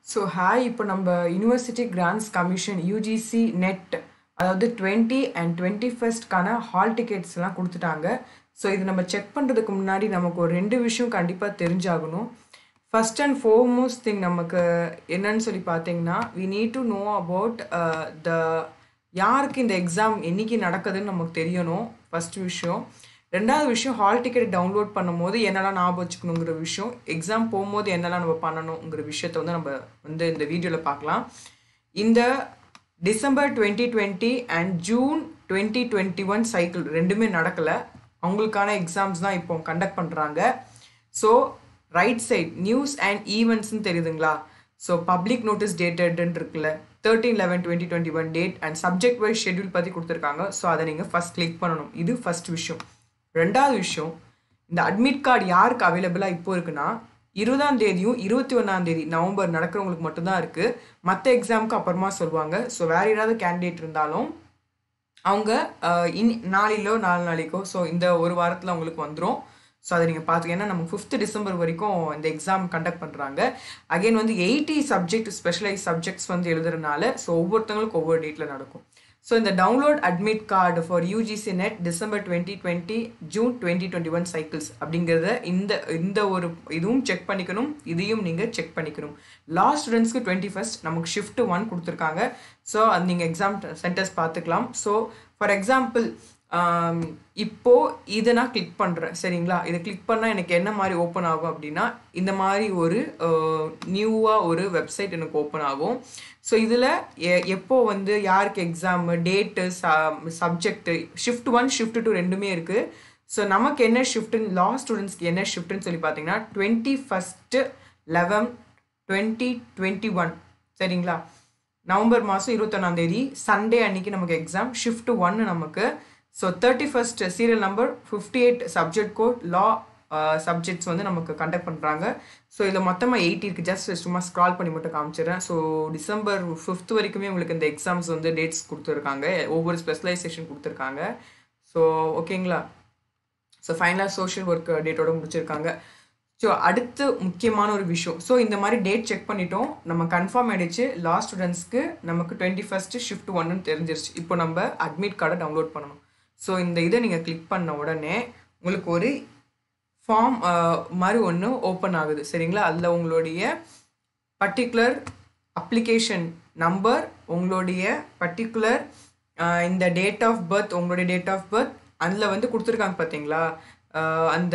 so hi இப்போ நம்ம university grants commission UGC NET அதாவது டுவெண்ட்டி அண்ட் டுவெண்ட்டி ஃபஸ்ட்க்கான ஹால் டிக்கெட்ஸ்லாம் கொடுத்துட்டாங்க ஸோ இது நம்ம செக் பண்ணுறதுக்கு முன்னாடி நமக்கு ஒரு ரெண்டு விஷயம் கண்டிப்பாக தெரிஞ்சாகணும் ஃபர்ஸ்ட் அண்ட் ஃபோர்மோஸ்ட் திங் நமக்கு என்னன்னு சொல்லி பார்த்தீங்கன்னா we need to know about the யாருக்கு இந்த எக்ஸாம் என்னைக்கு நடக்குதுன்னு நமக்கு தெரியணும் ஃபர்ஸ்ட் விஷயம் ரெண்டாவது விஷயம் ஹால் டிக்கெட் டவுன்லோட் பண்ணும்போது என்னெல்லாம் ஞாபகம் வச்சுக்கணுங்கிற விஷயம் எக்ஸாம் போகும்போது என்னெல்லாம் நம்ம பண்ணணுங்கிற விஷயத்த வந்து நம்ம வந்து இந்த வீடியோவில் பார்க்கலாம் இந்த December twenty twenty and June twenty twenty one cycle ரெண்டுமே நடக்கலை அவங்களுக்கான எக்ஸாம்ஸ் தான் இப்போ கண்டக்ட் பண்ணுறாங்க so right side news and ஈவெண்ட்ஸ்னு தெரியுதுங்களா ஸோ பப்ளிக் நோட்டீஸ் டேட்டட்னு இருக்குல்ல thirteen eleven twenty twenty one date and subject wise schedule பற்றி கொடுத்துருக்காங்க ஸோ அதை நீங்கள் ஃபஸ்ட் கிளிக் பண்ணணும் இது ஃபஸ்ட் விஷயம் ரெண்டாவது விஷயம் இந்த அட்மிட் கார்டு யாருக்கு அவைலபிளாக இப்போ இருக்குன்னா இருபதாம் தேதியும் இருபத்தி ஒன்றாம் தேதி நவம்பர் நடக்கிறவங்களுக்கு மட்டும்தான் இருக்குது மற்ற எக்ஸாமுக்கு அப்புறமா சொல்லுவாங்க ஸோ வேறு ஏதாவது கேண்டிடேட் இருந்தாலும் அவங்க இன் நாளிலோ நாலு நாளைக்கோ ஸோ இந்த ஒரு வாரத்தில் அவங்களுக்கு வந்துடும் ஸோ அதை நீங்கள் பார்த்துக்க ஏன்னா நமக்கு ஃபிஃப்த் டிசம்பர் வரைக்கும் இந்த எக்ஸாம் கண்டக்ட் பண்ணுறாங்க அகைன் வந்து எயிட்டி சப்ஜெக்ட் ஸ்பெஷலைஸ் சப்ஜெக்ட்ஸ் வந்து எழுதுறதுனால ஸோ ஒவ்வொருத்தவங்களுக்கு ஒவ்வொரு டேட்டில் நடக்கும் ஸோ இந்த download admit card for UGC NET December twenty twenty June twenty twenty one cycles அப்படிங்கிறத இந்த இந்த ஒரு இதுவும் செக் பண்ணிக்கணும் இதையும் நீங்கள் செக் பண்ணிக்கணும் லாஸ்ட் ஸ்டூடெண்ட்ஸ்க்கு டுவெண்ட்டி ஃபஸ்ட் நமக்கு ஷிஃப்ட் ஒன் கொடுத்துருக்காங்க ஸோ அது நீங்கள் எக்ஸாம் சென்டர்ஸ் பார்த்துக்கலாம் ஸோ ஃபார் எக்ஸாம்பிள் இப்போ இதை நான் கிளிக் பண்ணுறேன் சரிங்களா இதை கிளிக் பண்ணால் எனக்கு என்ன மாதிரி ஓப்பன் ஆகும் அப்படின்னா இந்த மாதிரி ஒரு நியூவாக ஒரு வெப்சைட் எனக்கு ஓப்பன் ஆகும் ஸோ இதில் எ எப்போ வந்து யாருக்கு exam date subject shift one shift two ரெண்டுமே இருக்குது ஸோ நமக்கு என்ன ஷிஃப்ட்டுன்னு லா ஸ்டூடெண்ட்ஸ்க்கு என்ன ஷிஃப்ட்டுன்னு சொல்லி பார்த்தீங்கன்னா twenty first eleven twenty twenty one சரிங்களா நவம்பர் மாதம் இருபத்தொன்னாந்தேதி சண்டே அன்னைக்கு நமக்கு எக்ஸாம் ஷிஃப்ட் ஒன்று நமக்கு so thirty first serial number fifty eight subject code law subjects வந்து நமக்கு கண்டக்ட் பண்ணுறாங்க ஸோ இதில் மொத்தமாக எயிட்டி இருக்குது ஜஸ்ட் சும்மா ஸ்க்ரால் பண்ணி மட்டும் காமிச்சிடுறேன் ஸோ டிசம்பர் ஃபிஃப்த் வரைக்குமே உங்களுக்கு இந்த எக்ஸாம்ஸ் வந்து டேட்ஸ் கொடுத்துருக்காங்க ஒவ்வொரு ஸ்பெஷலைசேஷன் கொடுத்துருக்காங்க ஸோ ஓகேங்களா ஸோ ஃபைனலாக சோஷியல் ஒர்க் டேட்டோட முடிச்சிருக்காங்க ஸோ அடுத்து முக்கியமான ஒரு விஷயம் ஸோ இந்த மாதிரி டேட் செக் பண்ணிட்டோம் நம்ம கன்ஃபார்ம் ஆகிடுச்சு லாஸ்ட் ஸ்டூடெண்ட்ஸ்க்கு நமக்கு டுவெண்ட்டி ஃபஸ்ட்டு ஷிஃப்ட் ஒன்னு தெரிஞ்சிருச்சு இப்போ நம்ம அட்மிட் கார்டை டவுன்லோட் பண்ணணும் ஸோ இந்த இதை நீங்கள் கிளிக் பண்ண உடனே உங்களுக்கு ஒரு ஃபார்ம் மாதிரி ஒன்று ஓப்பன் ஆகுது சரிங்களா அதில் உங்களுடைய பர்டிகுலர் அப்ளிகேஷன் நம்பர் உங்களுடைய பர்டிகுலர் இந்த டேட் ஆஃப் பர்த் உங்களுடைய டேட் ஆஃப் பர்த் அதில் வந்து கொடுத்துருக்காங்க பார்த்தீங்களா அந்த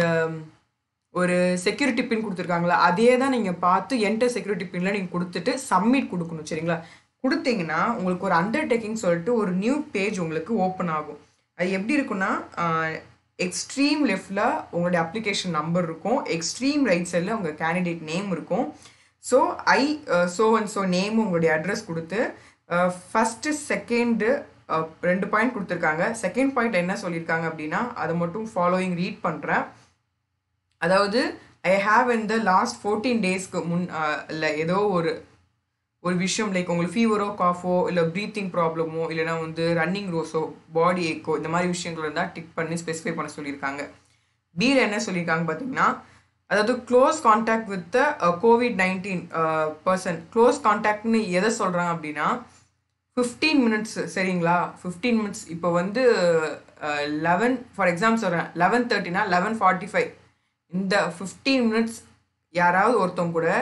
ஒரு செக்யூரிட்டி பின் கொடுத்துருக்காங்களா அதே தான் நீங்கள் பார்த்து என்டர் செக்யூரிட்டி பின்னில் நீங்கள் கொடுத்துட்டு சப்மிட் கொடுக்கணும் சரிங்களா கொடுத்தீங்கன்னா உங்களுக்கு ஒரு அண்டர்டேக்கிங் சொல்லிட்டு ஒரு நியூ பேஜ் உங்களுக்கு ஓப்பன் ஆகும் அது எப்படி இருக்குன்னா எக்ஸ்ட்ரீம் லெஃப்டில் உங்களுடைய அப்ளிகேஷன் நம்பர் இருக்கும் எக்ஸ்ட்ரீம் ரைட் சைடில் உங்கள் கேண்டிடேட் நேம் இருக்கும் so I so and so name உங்களுடைய அட்ரஸ் கொடுத்து ஃபஸ்ட்டு செகண்டு ரெண்டு பாயிண்ட் கொடுத்துருக்காங்க செகண்ட் பாயிண்ட் என்ன சொல்லியிருக்காங்க அப்படின்னா அதை மட்டும் ஃபாலோயிங் ரீட் பண்ணுறேன் அதாவது I have in the last fourteen டேஸ்க்கு முன் இல்லை ஏதோ ஒரு ஒரு விஷயம் லைக் உங்களுக்கு ஃபீவரோ காஃபோ இல்லை ப்ரீத்திங் ப்ராப்ளமோ இல்லைனா வந்து ரன்னிங் ரோஸோ பாடி ஏக்கோ இந்த மாதிரி விஷயங்கள் இருந்தால் டிக் பண்ணி ஸ்பெசிஃபை பண்ண சொல்லியிருக்காங்க பியில் என்ன சொல்லியிருக்காங்க பார்த்தீங்கன்னா அதாவது close contact with COVID nineteen person close கான்டாக்ட்னு எதை சொல்கிறாங்க அப்படின்னா ஃபிஃப்டீன் மினிட்ஸ் சரிங்களா ஃபிஃப்டீன் மினிட்ஸ் இப்போ வந்து லெவன் ஃபார் எக்ஸாம் சொல்கிறேன் லெவன் தேர்ட்டினா லெவன் ஃபார்ட்டி ஃபைவ் இந்த ஃபிஃப்டீன் மினிட்ஸ் யாராவது ஒருத்தவங்க கூட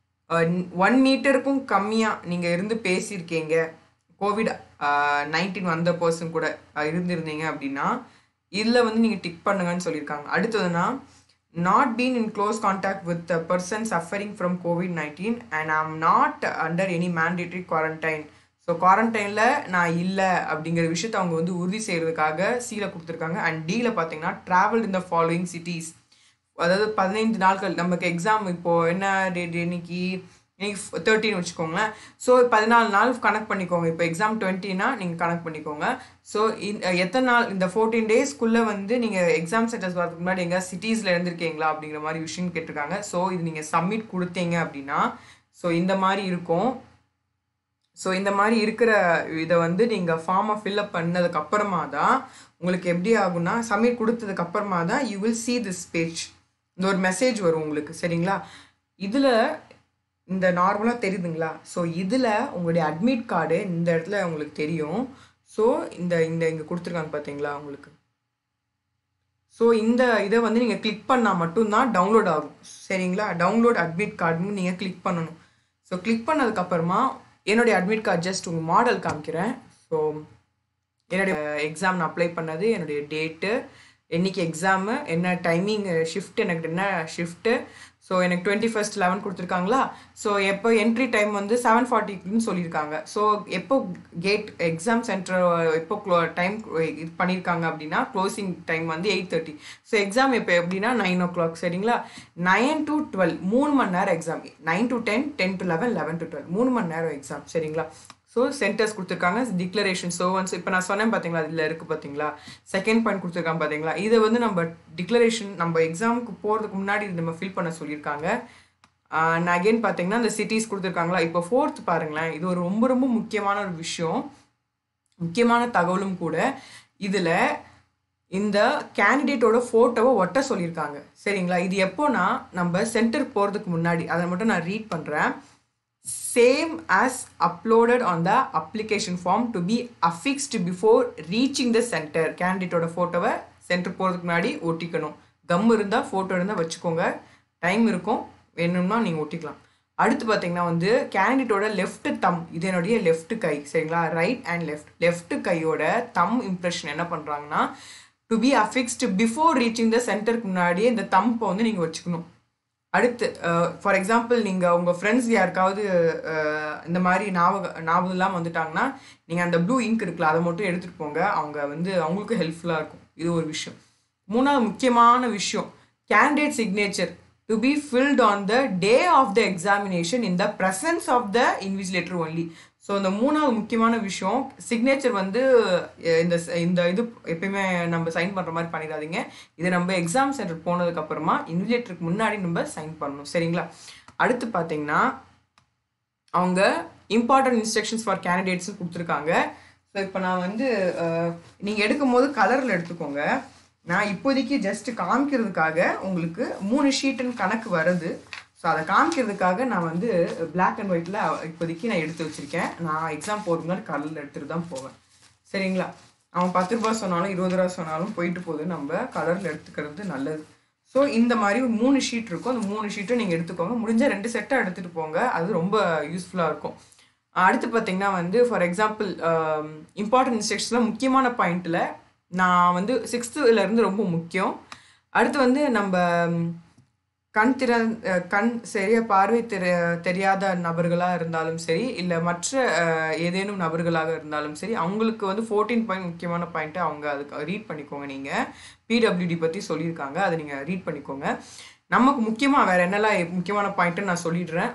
ஒன் மீட்டருக்கும் கம்மியாக நீங்கள் இருந்து பேசியிருக்கீங்க கோவிட் நைன்டீன் வந்த பர்சன் கூட இருந்திருந்தீங்க அப்படின்னா இதில் வந்து நீங்கள் டிக் பண்ணுங்கன்னு சொல்லியிருக்காங்க அடுத்ததுன்னா not been in close contact with person suffering from COVID nineteen and I'm not under any mandatory quarantine so குவாரண்டைனில் நான் இல்லை அப்படிங்கிற விஷயத்த அவங்க வந்து உறுதி செய்கிறதுக்காக சீல கொடுத்துருக்காங்க அண்ட் டீல பார்த்தீங்கன்னா travel in the following cities அதாவது பதினைந்து நாட்கள் நமக்கு எக்ஸாம் இப்போது என்ன டேட் இன்னைக்கு இன்னைக்கு தேர்ட்டின் வச்சுக்கோங்களேன் ஸோ பதினாலு நாள் கனெக்ட் பண்ணிக்கோங்க இப்போ எக்ஸாம் டுவெண்ட்டினா நீங்கள் கனெக்ட் பண்ணிக்கோங்க ஸோ எத்தனை நாள் இந்த ஃபோர்டீன் டேஸ்க்குள்ளே வந்து நீங்கள் எக்ஸாம் சென்டர்ஸ் வரதுக்கு முன்னாடி எங்கே சிட்டிஸில் இருந்திருக்கீங்களா அப்படிங்கிற மாதிரி விஷயம் கேட்டிருக்காங்க ஸோ இது நீங்கள் சப்மிட் கொடுத்தீங்க அப்படின்னா ஸோ இந்த மாதிரி இருக்கும் ஸோ இந்த மாதிரி இருக்கிற இதை வந்து நீங்கள் ஃபார்மை ஃபில்அப் பண்ணதுக்கு அப்புறமா தான் உங்களுக்கு எப்படி ஆகும்னா சப்மிட் கொடுத்ததுக்கு அப்புறமா தான் you will see this page இந்த ஒரு மெசேஜ் வரும் உங்களுக்கு சரிங்களா இதில் இந்த நார்மலாக தெரியுதுங்களா ஸோ இதில் உங்களுடைய அட்மிட் கார்டு இந்த இடத்துல உங்களுக்கு தெரியும் ஸோ இந்த இந்த இங்கே கொடுத்துருக்காங்க பார்த்தீங்களா உங்களுக்கு ஸோ இந்த இதை வந்து நீங்கள் கிளிக் பண்ணால் மட்டும்தான் டவுன்லோட் ஆகும் சரிங்களா டவுன்லோட் அட்மிட் கார்டுன்னு நீங்கள் கிளிக் பண்ணணும் ஸோ கிளிக் பண்ணதுக்கப்புறமா என்னுடைய அட்மிட் கார்டு ஜஸ்ட் உங்கள் மாடல் காமிக்கிறேன் ஸோ என்னுடைய எக்ஸாம் நான் அப்ளை பண்ணது என்னுடைய டேட்டு என்னைக்கு எக்ஸாமு என்ன டைமிங் ஷிஃப்ட் எனக்கு என்ன ஷிஃப்ட்டு ஸோ எனக்கு டுவெண்ட்டி ஃபஸ்ட் லெவன் கொடுத்துருக்காங்களா ஸோ எப்போ என்ட்ரி டைம் வந்து செவன் ஃபார்ட்டிக்குன்னு சொல்லியிருக்காங்க ஸோ எப்போ கேட் எக்ஸாம் சென்டர் எப்போ க்ளோ டைம் இது பண்ணியிருக்காங்க அப்படின்னா க்ளோசிங் டைம் வந்து எயிட் தேர்ட்டி ஸோ எக்ஸாம் எப்போ எப்படின்னா நைன் ஓ கிளாக் சரிங்களா நைன் டு டுவெல் மூணு மணி நேரம் exam nine to ten ten to eleven eleven to twelve மூணு மணி நேரம் எக்ஸாம் சரிங்களா ஸோ சென்டர்ஸ் கொடுத்துருக்காங்க டிக்ளரேஷன் ஸோ ஒன்ஸ் இப்போ நான் சொன்னேன் பார்த்தீங்களா அதில் இருக்குது பார்த்தீங்களா செகண்ட் பாயிண்ட் கொடுத்துருக்காங்க பார்த்தீங்களா இதை வந்து நம்ம டிக்ளரேஷன் நம்ம எக்ஸாமுக்கு போகிறதுக்கு முன்னாடி இது நம்ம ஃபில் பண்ண சொல்லியிருக்காங்க நான் அகெயின் பார்த்தீங்கன்னா இந்த சிட்டிஸ் கொடுத்துருக்காங்களா இப்போ ஃபோர்த் பாருங்களேன் இது ஒரு ரொம்ப ரொம்ப முக்கியமான ஒரு விஷயம் முக்கியமான தகவலும் கூட இதில் இந்த கேண்டிடேட்டோட ஃபோட்டோவை ஒட்ட சொல்லியிருக்காங்க சரிங்களா இது எப்போனா நம்ம சென்டர் போகிறதுக்கு முன்னாடி அதை மட்டும் நான் ரீட் பண்ணுறேன் same as uploaded on the application form to be affixed before reaching the center கேண்டிடேட்டோட ஃபோட்டோவை சென்டர் போகிறதுக்கு முன்னாடி ஒட்டிக்கணும் கம் இருந்தால் ஃபோட்டோ இருந்தால் வச்சுக்கோங்க டைம் இருக்கும் வேணும்னா நீங்கள் ஒட்டிக்கலாம் அடுத்து பார்த்தீங்கன்னா வந்து கேண்டிடேட்டோட லெஃப்ட் தம் இது என்னுடைய லெஃப்ட் கை சரிங்களா ரைட் அண்ட் லெஃப்ட் லெஃப்ட் கையோட தம் இம்ப்ரெஷன் என்ன பண்ணுறாங்கன்னா to be affixed before reaching the சென்டருக்கு முன்னாடியே இந்த தம்பை வந்து நீங்கள் வச்சுக்கணும் அடுத்து ஃபார் எக்ஸாம்பிள் நீங்கள் உங்கள் ஃப்ரெண்ட்ஸ் யாருக்காவது இந்த மாதிரி ஞாபகம் ஞாபகம் இல்லாமல் வந்துட்டாங்கன்னா நீங்கள் அந்த ப்ளூ இங்க் இருக்குல்ல அதை மட்டும் எடுத்துகிட்டு போங்க அவங்க வந்து அவங்களுக்கும் ஹெல்ப்ஃபுல்லாக இருக்கும் இது ஒரு விஷயம் மூணாவது முக்கியமான விஷயம் candidate signature to be filled on the day of the examination in the presence of the invigilator only so இந்த மூணாவது முக்கியமான விஷயம் சிக்னேச்சர் வந்து இந்த இந்த இது எப்பயுமே நம்ம சைன் பண்ணுற மாதிரி பண்ணிடாதீங்க இது நம்ம எக்ஸாம் சென்டர் போனதுக்கப்புறமா இன்விஜிலேட்டருக்கு முன்னாடி நம்ம சைன் பண்ணணும் சரிங்களா அடுத்து பார்த்தீங்கன்னா அவங்க இம்பார்ட்டன்ட் இன்ஸ்ட்ரக்ஷன்ஸ் ஃபார் கேண்டிடேட்ஸும் கொடுத்துருக்காங்க ஸோ இப்போ நான் வந்து நீங்கள் எடுக்கும் போது கலரில் எடுத்துக்கோங்க நான் இப்போதைக்கு ஜஸ்ட் காமிக்கிறதுக்காக உங்களுக்கு மூணு ஷீட்டுன்னு கணக்கு வருது ஸோ அதை காமிக்கிறதுக்காக நான் வந்து பிளாக் அண்ட் ஒயிட்டில் இப்போதைக்கு நான் எடுத்து வச்சுருக்கேன் நான் எக்ஸாம் போகிறதுனால கலரில் எடுத்துகிட்டு தான் போவேன் சரிங்களா அவன் பத்து ரூபா சொன்னாலும் இருபது ரூபா சொன்னாலும் போயிட்டு போகுது நம்ம கலரில் எடுத்துக்கிறது நல்லது ஸோ இந்த மாதிரி ஒரு மூணு ஷீட் இருக்கும் அந்த மூணு ஷீட்டும் நீங்கள் எடுத்துக்கோங்க முடிஞ்சால் ரெண்டு செட்டாக எடுத்துகிட்டு போங்க அது ரொம்ப யூஸ்ஃபுல்லாக இருக்கும் அடுத்து பார்த்தீங்கன்னா வந்து ஃபார் எக்ஸாம்பிள் இம்பார்ட்டன்ட் இன்ஸ்ட்ரக்ஷனில் முக்கியமான பாயிண்ட்டில் நான் வந்து சிக்ஸ்த்துலேருந்து ரொம்ப முக்கியம் அடுத்து வந்து நம்ம கண் திற கண் சரியாக பார்வை தெரி தெரியாத நபர்களாக இருந்தாலும் சரி இல்லை மற்ற ஏதேனும் நபர்களாக இருந்தாலும் சரி அவங்களுக்கு வந்து ஃபோர்டீன் பாயிண்ட் முக்கியமான பாயிண்ட்டை அவங்க அதுக்கு ரீட் பண்ணிக்கோங்க நீங்கள் பிடபிள்யூடி பற்றி சொல்லியிருக்காங்க அதை நீங்கள் ரீட் பண்ணிக்கோங்க நமக்கு முக்கியமாக வேறு என்னெல்லாம் முக்கியமான பாயிண்ட்டு நான் சொல்லிடுறேன்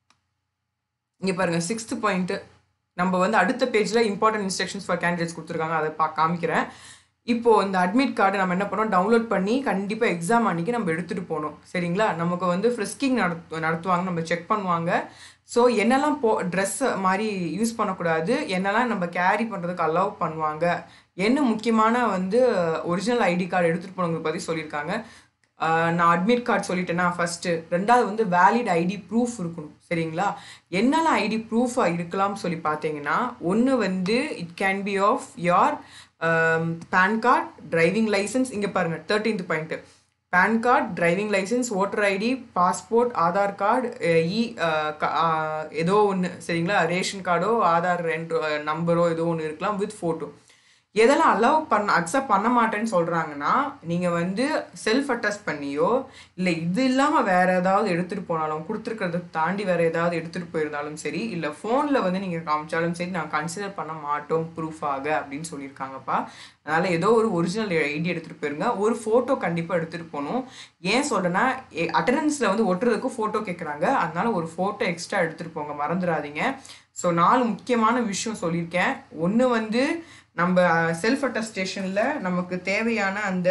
இங்கே பாருங்கள் சிக்ஸ்த்து பாயிண்ட்டு நம்ம வந்து அடுத்த பேஜில் இம்பார்ட்டன்ட் இன்ஸ்ட்ரக்ஷன்ஸ் ஃபார் கேண்டிடேட்ஸ் கொடுத்துருக்காங்க அதை பா காமிக்கிறேன் இப்போது இந்த அட்மிட் கார்டு நம்ம என்ன பண்ணோம் டவுன்லோட் பண்ணி கண்டிப்பாக எக்ஸாம் அன்றைக்கி நம்ம எடுத்துகிட்டு போகணும் சரிங்களா நமக்கு வந்து ஃப்ரிஸ்கிங் நடத்து நடத்துவாங்க நம்ம செக் பண்ணுவாங்க ஸோ என்னெல்லாம் போ ட்ரெஸ் மாதிரி யூஸ் பண்ணக்கூடாது என்னெல்லாம் நம்ம கேரி பண்ணுறதுக்கு அலோவ் பண்ணுவாங்க என்ன முக்கியமான வந்து ஒரிஜினல் ஐடி கார்டு எடுத்துகிட்டு போனவங்க பற்றி சொல்லியிருக்காங்க நான் அட்மிட் கார்டு சொல்லிட்டேன்னா ஃபஸ்ட்டு ரெண்டாவது வந்து வேலிட் ஐடி ப்ரூஃப் இருக்கணும் சரிங்களா என்னெல்லாம் ஐடி ப்ரூஃபாக இருக்கலாம்னு சொல்லி பார்த்தீங்கன்னா ஒன்று வந்து இட் கேன் பி ஆஃப் யார் பேன் கார்டு டிரைவிங் லைசன்ஸ் இங்கே பாருங்கள் thirteenth point PAN card driving licence voter ID passport Aadhaar card இ ஏதோ ஒன்று சரிங்களா ரேஷன் கார்டோ ஆதார் ரெண்டு நம்பரோ ஏதோ ஒன்று இருக்கலாம் வித் ஃபோட்டோ எதெல்லாம் அலோவ் பண்ண அக்செப்ட் பண்ண மாட்டேன்னு சொல்கிறாங்கன்னா நீங்கள் வந்து செல்ஃப் அட்டஸ்ட் பண்ணியோ இல்லை இது இல்லாமல் வேறு ஏதாவது எடுத்துகிட்டு போனாலும் கொடுத்துருக்கிறத தாண்டி வேறு ஏதாவது எடுத்துகிட்டு போயிருந்தாலும் சரி இல்லை ஃபோனில் வந்து நீங்கள் காமிச்சாலும் சரி நான் கன்சிடர் பண்ண மாட்டோம் ப்ரூஃபாக அப்படின்னு சொல்லியிருக்காங்கப்பா அதனால் ஏதோ ஒரு ஒரிஜினல் ஐடி எடுத்துகிட்டு போயிருங்க ஒரு ஃபோட்டோ கண்டிப்பாக எடுத்துகிட்டு போகணும் ஏன் சொல்கிறேன்னா அட்டண்டன்ஸில் வந்து ஒட்டுறதுக்கு ஃபோட்டோ கேட்குறாங்க அதனால ஒரு ஃபோட்டோ எக்ஸ்ட்ரா எடுத்துகிட்டு போங்க மறந்துடாதீங்க ஸோ நாலு முக்கியமான விஷயம் சொல்லியிருக்கேன் ஒன்று வந்து நம்ம செல்ஃப் அட்டஸ்டேஷனில் நமக்கு தேவையான அந்த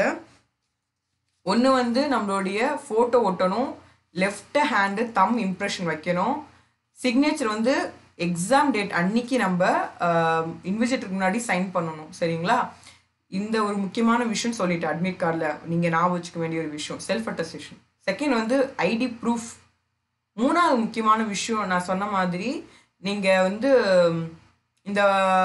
ஒன்று வந்து நம்மளுடைய ஃபோட்டோ ஒட்டணும் லெஃப்ட் ஹேண்டு தம் இம்ப்ரெஷன் வைக்கணும் சிக்னேச்சர் வந்து எக்ஸாம் டேட் அன்னைக்கு நம்ம இன்விஜிட்டருக்கு முன்னாடி சைன் பண்ணணும் சரிங்களா இந்த ஒரு முக்கியமான விஷயம் சொல்லிட்டு அட்மிட் கார்டில் நீங்கள் ஞாபகம் வச்சுக்க வேண்டிய ஒரு விஷயம் செல்ஃப் அட்டஸ்டேஷன் செகண்ட் வந்து ஐடி ப்ரூஃப் மூணாவது முக்கியமான விஷயம் நான் சொன்ன மாதிரி நீங்கள் வந்து இந்த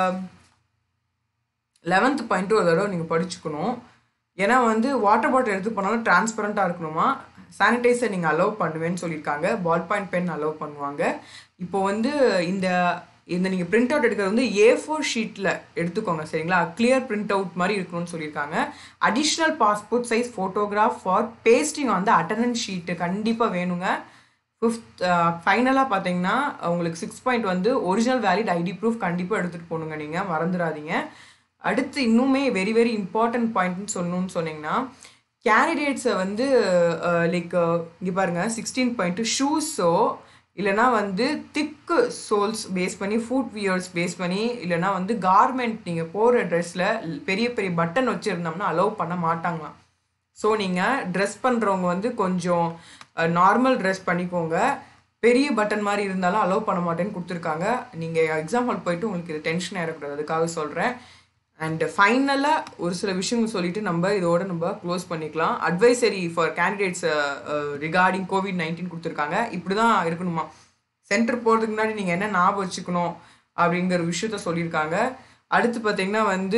லெவன்த் பாயிண்ட்டு ஒரு தடவை நீங்கள் படிச்சுக்கணும் ஏன்னா வந்து வாட்டர் பாட்டில் எடுத்து போனாலும் டிரான்ஸ்பரண்ட்டாக இருக்கணுமா சானிடைசர் நீங்கள் அலோவ் பண்ணுவேன்னு சொல்லியிருக்காங்க பால் பாயிண்ட் பென் அலோவ் பண்ணுவாங்க இப்போ வந்து இந்த இந்த நீங்கள் பிரிண்ட் அவுட் எடுக்கிறது வந்து ஏ ஃபோர் ஷீட்டில் எடுத்துக்கோங்க சரிங்களா கிளியர் பிரிண்ட் அவுட் மாதிரி இருக்கணும்னு சொல்லியிருக்காங்க additional passport size photograph for pasting on the attendance sheet கண்டிப்பாக வேணுங்க ஃபிஃப்த் ஃபைனலாக பார்த்தீங்கன்னா உங்களுக்கு சிக்ஸ் பாயிண்ட் வந்து ஒரிஜினல் வேலிட் ஐடி ப்ரூஃப் கண்டிப்பாக எடுத்துகிட்டு போகணுங்க நீங்கள் மறந்துடாதீங்க அடுத்து இன்னுமே வெரி வெரி இம்பார்ட்டன்ட் பாயிண்ட்னு சொல்லணும்னு சொன்னீங்கன்னா கேண்டிடேட்ஸை வந்து லைக் இங்கே பாருங்கள் சிக்ஸ்டீன் பாயிண்ட்டு ஷூஸோ இல்லைனா வந்து திக்கு சோல்ஸ் பேஸ் பண்ணி ஃபுட் வியர்ஸ் பேஸ் பண்ணி இல்லைனா வந்து கார்மெண்ட் நீங்கள் போகிற ட்ரெஸ்ஸில் பெரிய பெரிய பட்டன் வச்சுருந்தோம்னா அலோவ் பண்ண மாட்டாங்களாம் ஸோ நீங்கள் ட்ரெஸ் பண்ணுறவங்க வந்து கொஞ்சம் நார்மல் ட்ரெஸ் பண்ணிக்கோங்க பெரிய பட்டன் மாதிரி இருந்தாலும் அலோவ் பண்ண மாட்டேன்னு கொடுத்துருக்காங்க நீங்கள் எக்ஸாம் ஹால் போயிட்டு உங்களுக்கு இது டென்ஷன் ஆகிடக்கூடாது அதுக்காக சொல்கிறேன் அண்ட் ஃபைனலாக ஒரு சில விஷயங்கள் சொல்லிட்டு நம்ம இதோட நம்ம க்ளோஸ் பண்ணிக்கலாம் advisory for candidates regarding COVID nineteen கொடுத்துருக்காங்க இப்படி தான் இருக்கணுமா சென்டர் போகிறதுக்கு முன்னாடி நீங்கள் என்ன ஞாபகம் வச்சுக்கணும் அப்படிங்கிற விஷயத்த சொல்லியிருக்காங்க அடுத்து பார்த்தீங்கன்னா வந்து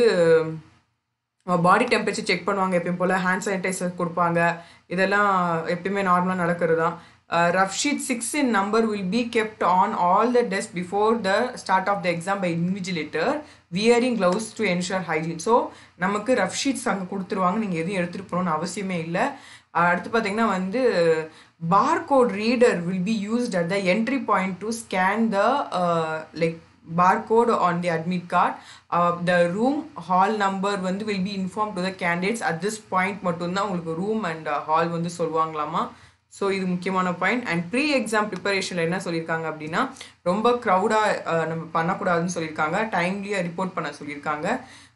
பாடி டெம்பரேச்சர் செக் பண்ணுவாங்க எப்பயும் போல் ஹேண்ட் சானிடைசர் கொடுப்பாங்க இதெல்லாம் எப்பயுமே நார்மலாக நடக்கிறது தான் rough sheet six in number will be kept on all the test before the start of the exam by invigilator wearing gloves to ensure hygiene so நமக்கு rough sheets அங்கே கொடுத்துருவாங்க நீங்கள் எதுவும் எடுத்துகிட்டு போகணும்னு அவசியமே இல்லை அடுத்து பார்த்தீங்கன்னா வந்து barcode reader will be used at the entry point to scan the like barcode on the admit card uh, the room hall number வந்து will be informed to the candidates at this point மட்டும்தான் உங்களுக்கு room and hall வந்து சொல்லுவாங்களாமா so இது முக்கியமான point and pre exam ப்ரிப்பரேஷனில் என்ன சொல்லியிருக்காங்க அப்படின்னா ரொம்ப க்ரௌடாக நம்ம பண்ணக்கூடாதுன்னு சொல்லியிருக்காங்க டைம்லியாக ரிப்போர்ட் பண்ண சொல்லியிருக்காங்க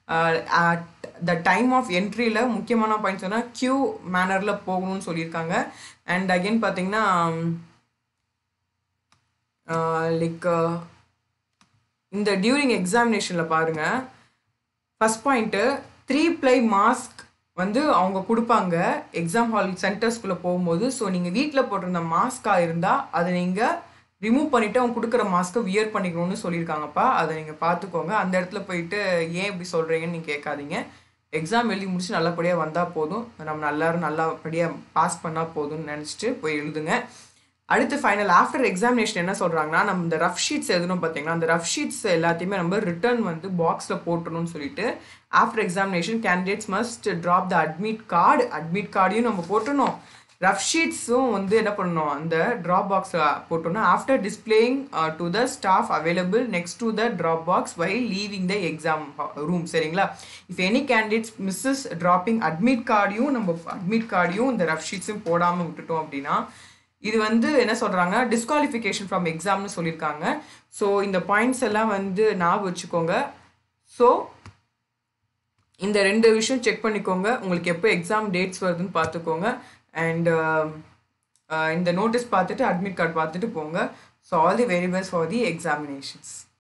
த டைம் ஆஃப் என்ட்ரியில் முக்கியமான பாயிண்ட் சொன்னால் க்யூ மேனரில் போகணும்னு சொல்லியிருக்காங்க அண்ட் அகெயின் பார்த்தீங்கன்னா லைக் இந்த டியூரிங் எக்ஸாமினேஷனில் பாருங்கள் first point three ply mask வந்து அவங்க கொடுப்பாங்க எக்ஸாம் ஹால் சென்டர்ஸ்குள்ளே போகும்போது ஸோ நீங்கள் வீட்டில் போட்டிருந்த மாஸ்க்காக இருந்தால் அதை நீங்கள் ரிமூவ் பண்ணிவிட்டு அவங்க கொடுக்குற மாஸ்க்கை வியர் பண்ணிக்கணும்னு சொல்லியிருக்காங்கப்பா அதை நீங்கள் பார்த்துக்கோங்க அந்த இடத்துல போயிட்டு ஏன் இப்படி சொல்கிறீங்கன்னு நீங்கள் கேட்காதீங்க எக்ஸாம் எழுதி முடிச்சு நல்லபடியாக வந்தால் போதும் நம்ம எல்லாரும் நல்லபடியாக பாஸ் பண்ணால் போதும்னு நினச்சிட்டு போய் எழுதுங்க அடுத்து ஃபைனல் ஆஃப்டர் எக்ஸாமினேஷன் என்ன சொல்கிறாங்கன்னா நம்ம இந்த ரஃப் ஷீட்ஸ் எழுதணும் பார்த்தீங்கன்னா அந்த ரஃப் ஷீட்ஸ் எல்லாத்தையுமே நம்ம ரிட்டர்ன் வந்து பாக்ஸில் போட்டணும்னு சொல்லிட்டு after examination candidates must drop the admit card admit கார்டையும் நம்ம போட்டணும் ரஃப் ஷீட்ஸும் வந்து என்ன பண்ணணும் அந்த ட்ராப் பாக்ஸில் போட்டோம்னா after displaying to the staff available next to the drop box while leaving the exam room சரிங்களா if any candidates misses dropping admit கார்டையும் நம்ம அட்மிட் கார்டையும் இந்த ரஃப் ஷீட்ஸும் போடாமல் விட்டுட்டோம் அப்படின்னா இது வந்து என்ன சொல்கிறாங்க டிஸ்குவாலிஃபிகேஷன் ஃப்ரம் எக்ஸாம்னு சொல்லியிருக்காங்க ஸோ இந்த பாயிண்ட்ஸ் எல்லாம் வந்து ஞாபகம் வச்சுக்கோங்க ஸோ இந்த ரெண்டு விஷயம் செக் பண்ணிக்கோங்க உங்களுக்கு எப்போ எக்ஸாம் டேட்ஸ் வருதுன்னு பார்த்துக்கோங்க அண்ட் இந்த நோட்டீஸ் பார்த்துட்டு அட்மிட் கார்டு பார்த்துட்டு போங்க so all the very best for the examinations